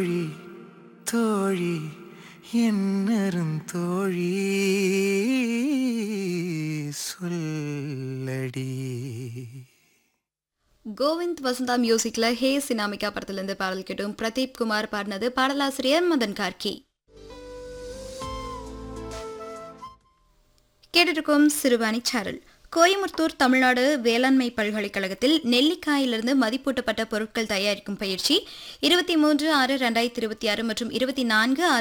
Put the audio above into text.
தோழி தோழி என்னரும் தோழி சொல்லடி கோவிந்த் வசந்தா மியூசிக்ல ஹே சினாமிகா படத்திலிருந்து பாடல் கேட்டும் பிரதீப் குமார் பாடினது பாடலாசிரியர் மதன் கார்கி கேட்டிருக்கும் சிறுவாணி சாரல் கோயமுத்தூர் தமிழ்நாடு வேளாண்மை பல்கலைக்கழகத்தில் நெல்லிக்காயிலிருந்து மதிப்பூட்டப்பட்ட பொருட்கள் தயாரிக்கும் பயிற்சி இருபத்தி மூன்று ஆறு ரெண்டாயிரத்தி இருபத்தி ஆறு மற்றும் இருபத்தி நான்கு ஆறு